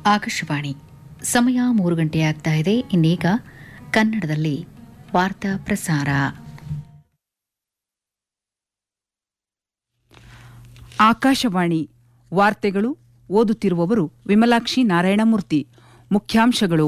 ಆಕಾಶವಾಣಿ ಸಮಯ ಮೂರು ಗಂಟೆ ಆಗ್ತಾ ಇದೆ ಇನ್ನೀಗ ಕನ್ನಡದಲ್ಲಿ ವಾರ್ತಾ ಪ್ರಸಾರ ಆಕಾಶವಾಣಿ ವಾರ್ತೆಗಳು ಓದುತ್ತಿರುವವರು ವಿಮಲಾಕ್ಷಿ ನಾರಾಯಣಮೂರ್ತಿ ಮುಖ್ಯಾಂಶಗಳು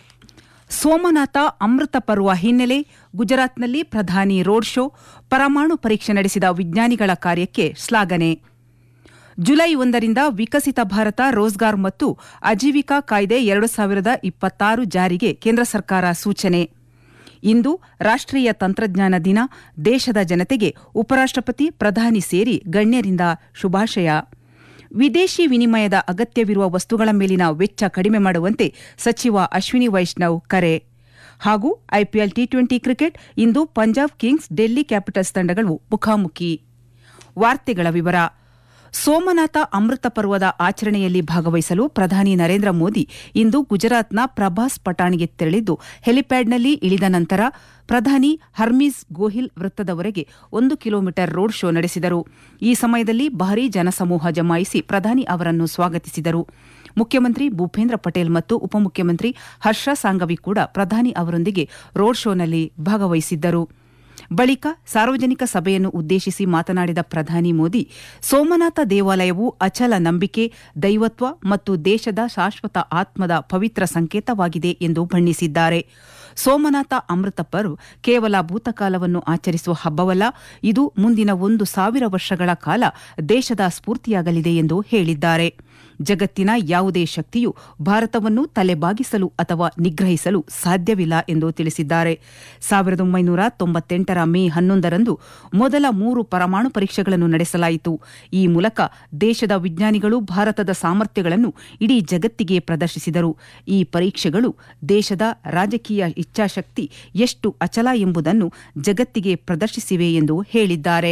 ಸೋಮನಾಥ ಅಮೃತ ಪರ್ವ ಹಿನ್ನೆಲೆ ಗುಜರಾತ್ನಲ್ಲಿ ಪ್ರಧಾನಿ ರೋಡ್ ಶೋ ಪರಮಾಣು ಪರೀಕ್ಷೆ ನಡೆಸಿದ ವಿಜ್ಞಾನಿಗಳ ಕಾರ್ಯಕ್ಕೆ ಶ್ಲಾಘನೆ ಜುಲೈ ಒಂದರಿಂದ ವಿಕಸಿತ ಭಾರತ ರೋಜ್ಗಾರ್ ಮತ್ತು ಅಜೀವಿಕಾ ಕಾಯ್ದೆ ಎರಡು ಸಾವಿರದ ಇಪ್ಪತ್ತಾರು ಜಾರಿಗೆ ಕೇಂದ್ರ ಸರ್ಕಾರ ಸೂಚನೆ ಇಂದು ರಾಷ್ಟ್ರೀಯ ತಂತ್ರಜ್ಞಾನ ದಿನ ದೇಶದ ಜನತೆಗೆ ಉಪರಾಷ್ಟ್ರಪತಿ ಪ್ರಧಾನಿ ಸೇರಿ ಗಣ್ಯರಿಂದ ಶುಭಾಶಯ ವಿದೇಶಿ ವಿನಿಮಯದ ಅಗತ್ಯವಿರುವ ವಸ್ತುಗಳ ಮೇಲಿನ ವೆಚ್ಚ ಕಡಿಮೆ ಮಾಡುವಂತೆ ಸಚಿವ ಅಶ್ವಿನಿ ವೈಷ್ಣವ್ ಕರೆ ಹಾಗೂ ಐಪಿಎಲ್ ಟಿ ಟ್ವೆಂಟಿ ಕ್ರಿಕೆಟ್ ಇಂದು ಪಂಜಾಬ್ ಕಿಂಗ್ಸ್ ಡೆಲ್ಲಿ ಕ್ಯಾಪಿಟಲ್ಸ್ ತಂಡಗಳು ಮುಖಾಮುಖಿ ವಾರ್ತೆಗಳ ವಿವರ ಸೋಮನಾಥ ಅಮೃತ ಪರ್ವದ ಆಚರಣೆಯಲ್ಲಿ ಭಾಗವಹಿಸಲು ಪ್ರಧಾನಿ ನರೇಂದ್ರ ಮೋದಿ ಇಂದು ಗುಜರಾತ್ನ ಪ್ರಭಾಸ್ ಪಟಾಣಿಗೆ ತೆರಳಿದ್ದು ಹೆಲಿಪ್ಯಾಡ್ನಲ್ಲಿ ಇಳಿದ ನಂತರ ಪ್ರಧಾನಿ ಹರ್ಮೀಸ್ ಗೋಹಿಲ್ ವೃತ್ತದವರೆಗೆ ಒಂದು ಕಿಲೋಮೀಟರ್ ರೋಡ್ ಶೋ ನಡೆಸಿದರು ಈ ಸಮಯದಲ್ಲಿ ಭಾರೀ ಜನಸಮೂಹ ಜಮಾಯಿಸಿ ಪ್ರಧಾನಿ ಅವರನ್ನು ಸ್ವಾಗತಿಸಿದರು ಮುಖ್ಯಮಂತ್ರಿ ಭೂಪೇಂದ್ರ ಪಟೇಲ್ ಮತ್ತು ಉಪಮುಖ್ಯಮಂತ್ರಿ ಹರ್ಷ ಸಾಂಗವಿ ಕೂಡ ಪ್ರಧಾನಿ ಅವರೊಂದಿಗೆ ರೋಡ್ ಶೋನಲ್ಲಿ ಭಾಗವಹಿಸಿದ್ದರು ಬಳಿಕ ಸಾರ್ವಜನಿಕ ಸಭೆಯನ್ನು ಉದ್ದೇಶಿಸಿ ಮಾತನಾಡಿದ ಪ್ರಧಾನಿ ಮೋದಿ ಸೋಮನಾಥ ದೇವಾಲಯವು ಅಚಲ ನಂಬಿಕೆ ದೈವತ್ವ ಮತ್ತು ದೇಶದ ಶಾಶ್ವತ ಆತ್ಮದ ಪವಿತ್ರ ಸಂಕೇತವಾಗಿದೆ ಎಂದು ಬಣ್ಣಿಸಿದ್ದಾರೆ ಸೋಮನಾಥ ಅಮೃತ ಪರ್ವ್ ಕೇವಲ ಭೂತಕಾಲವನ್ನು ಆಚರಿಸುವ ಹಬ್ಬವಲ್ಲ ಇದು ಮುಂದಿನ ಒಂದು ಸಾವಿರ ವರ್ಷಗಳ ಕಾಲ ದೇಶದ ಸ್ಫೂರ್ತಿಯಾಗಲಿದೆ ಎಂದು ಹೇಳಿದ್ದಾರೆ ಜಗತ್ತಿನ ಯಾವುದೇ ಶಕ್ತಿಯು ಭಾರತವನ್ನು ತಲೆಬಾಗಿಸಲು ಅಥವಾ ನಿಗ್ರಹಿಸಲು ಸಾಧ್ಯವಿಲ್ಲ ಎಂದು ತಿಳಿಸಿದ್ದಾರೆ ಸಾವಿರದ ಒಂಬೈನೂರ ತೊಂಬತ್ತೆಂಟರ ಮೇ ಹನ್ನೊಂದರಂದು ಮೊದಲ ಮೂರು ಪರಮಾಣು ಪರೀಕ್ಷೆಗಳನ್ನು ನಡೆಸಲಾಯಿತು ಈ ಮೂಲಕ ದೇಶದ ವಿಜ್ಞಾನಿಗಳು ಭಾರತದ ಸಾಮರ್ಥ್ಯಗಳನ್ನು ಇಡೀ ಜಗತ್ತಿಗೆ ಪ್ರದರ್ಶಿಸಿದರು ಈ ಪರೀಕ್ಷೆಗಳು ದೇಶದ ರಾಜಕೀಯ ಇಚ್ಛಾಶಕ್ತಿ ಎಷ್ಟು ಅಚಲ ಎಂಬುದನ್ನು ಜಗತ್ತಿಗೆ ಪ್ರದರ್ಶಿಸಿವೆ ಎಂದು ಹೇಳಿದ್ದಾರೆ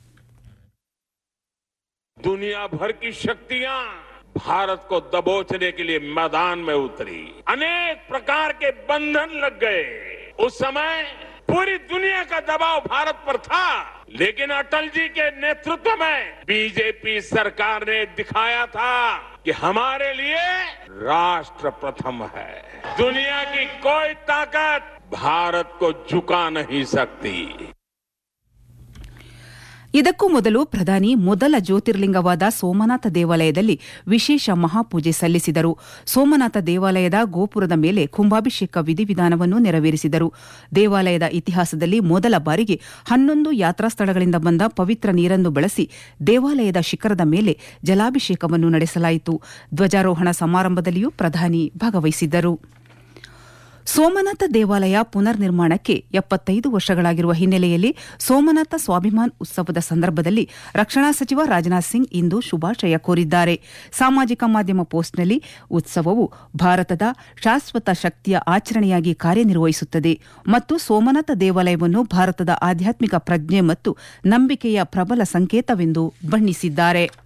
दुनिया भर की शक्तियां भारत को दबोचने के लिए मैदान में उतरी अनेक प्रकार के बंधन लग गए उस समय पूरी दुनिया का दबाव भारत पर था लेकिन अटल जी के नेतृत्व में बीजेपी सरकार ने दिखाया था कि हमारे लिए राष्ट्र प्रथम है दुनिया की कोई ताकत भारत को झुका नहीं सकती ಇದಕ್ಕೂ ಮೊದಲು ಪ್ರಧಾನಿ ಮೊದಲ ಜ್ಯೋತಿರ್ಲಿಂಗವಾದ ಸೋಮನಾಥ ದೇವಾಲಯದಲ್ಲಿ ವಿಶೇಷ ಮಹಾಪೂಜೆ ಸಲ್ಲಿಸಿದರು ಸೋಮನಾಥ ದೇವಾಲಯದ ಗೋಪುರದ ಮೇಲೆ ಕುಂಭಾಭಿಷೇಕ ವಿಧಿವಿಧಾನವನ್ನು ನೆರವೇರಿಸಿದರು ದೇವಾಲಯದ ಇತಿಹಾಸದಲ್ಲಿ ಮೊದಲ ಬಾರಿಗೆ ಹನ್ನೊಂದು ಯಾತ್ರಾ ಸ್ಥಳಗಳಿಂದ ಬಂದ ಪವಿತ್ರ ನೀರನ್ನು ಬಳಸಿ ದೇವಾಲಯದ ಶಿಖರದ ಮೇಲೆ ಜಲಾಭಿಷೇಕವನ್ನು ನಡೆಸಲಾಯಿತು ಧ್ವಜಾರೋಹಣ ಸಮಾರಂಭದಲ್ಲಿಯೂ ಪ್ರಧಾನಿ ಭಾಗವಹಿಸಿದ್ದರು ಸೋಮನಾಥ ದೇವಾಲಯ ಪುನರ್ ನಿರ್ಮಾಣಕ್ಕೆ ಎಪ್ಪತ್ತೈದು ವರ್ಷಗಳಾಗಿರುವ ಹಿನ್ನೆಲೆಯಲ್ಲಿ ಸೋಮನಾಥ ಸ್ವಾಭಿಮಾನ್ ಉತ್ಸವದ ಸಂದರ್ಭದಲ್ಲಿ ರಕ್ಷಣಾ ಸಚಿವ ರಾಜನಾಥ್ ಸಿಂಗ್ ಇಂದು ಶುಭಾಶಯ ಕೋರಿದ್ದಾರೆ ಸಾಮಾಜಿಕ ಮಾಧ್ಯಮ ಪೋಸ್ಟ್ನಲ್ಲಿ ಉತ್ಸವವು ಭಾರತದ ಶಾಶ್ವತ ಶಕ್ತಿಯ ಆಚರಣೆಯಾಗಿ ಕಾರ್ಯನಿರ್ವಹಿಸುತ್ತದೆ ಮತ್ತು ಸೋಮನಾಥ ದೇವಾಲಯವನ್ನು ಭಾರತದ ಆಧ್ಯಾತ್ಮಿಕ ಪ್ರಜ್ಞೆ ಮತ್ತು ನಂಬಿಕೆಯ ಪ್ರಬಲ ಸಂಕೇತವೆಂದು ಬಣ್ಣಿಸಿದ್ದಾರೆ